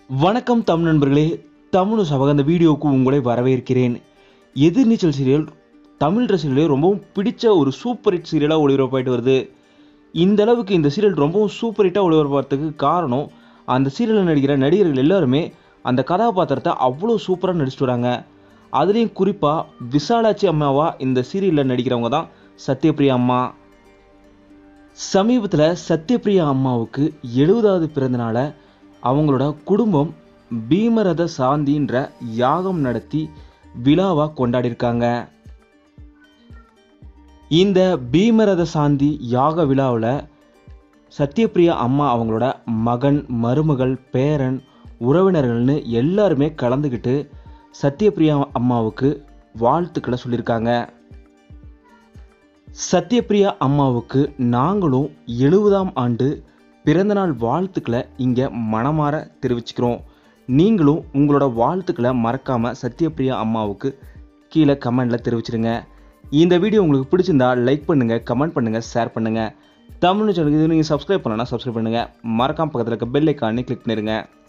வணக்கம் தமிழ் நண்பர்களே தமிழ் சபக அந்த வீடியோவுக்கு உங்களை வரவேற்கிறேன் எதிர்நீச்சல் சீரியல் தமிழ் ரசிகர்களே ரொம்பவும் பிடிச்ச ஒரு சூப்பர் ஹிட் சீரியலாக ஒளிபரப்பாயிட்டு வருது இந்த அளவுக்கு இந்த சீரியல் ரொம்பவும் சூப்பர் ஹிட்டாக ஒளிபரப்பறதுக்கு காரணம் அந்த சீரியலில் நடிக்கிற நடிகர்கள் எல்லாருமே அந்த கதாபாத்திரத்தை அவ்வளோ சூப்பராக நடிச்சிட்டு வராங்க அதுலேயும் குறிப்பாக விசாலாட்சி அம்மாவா இந்த சீரியலில் நடிக்கிறவங்க தான் சத்யபிரியா அம்மா சமீபத்தில் சத்யபிரியா அம்மாவுக்கு எழுபதாவது பிறந்தநாளை அவங்களோட குடும்பம் பீமரத சாந்தின்ற யாகம் நடத்தி விழாவாக கொண்டாடியிருக்காங்க இந்த பீமரத சாந்தி யாக விழாவில் சத்யபிரியா அம்மா அவங்களோட மகன் மருமகள் பேரன் உறவினர்கள்னு எல்லாருமே கலந்துக்கிட்டு சத்யபிரியா அம்மாவுக்கு வாழ்த்துக்களை சொல்லியிருக்காங்க சத்யபிரியா அம்மாவுக்கு நாங்களும் எழுபதாம் ஆண்டு பிறந்தநாள் வாழ்த்துக்களை இங்கே மனமாற தெரிவிச்சுக்கிறோம் நீங்களும் உங்களோட வாழ்த்துக்களை மறக்காமல் சத்யபிரியா அம்மாவுக்கு கீழே கமெண்டில் தெரிவிச்சிடுங்க இந்த வீடியோ உங்களுக்கு பிடிச்சிருந்தா லைக் பண்ணுங்கள் கமெண்ட் பண்ணுங்கள் ஷேர் பண்ணுங்கள் தமிழ் சேனலுக்கு இது நீங்கள் சப்ஸ்கிரைப் பண்ணலன்னா சப்ஸ்கிரைப் பண்ணுங்கள் மறக்காம பக்கத்தில் இருக்க பெல் ஐக்கானே கிளிக் பண்ணிடுங்க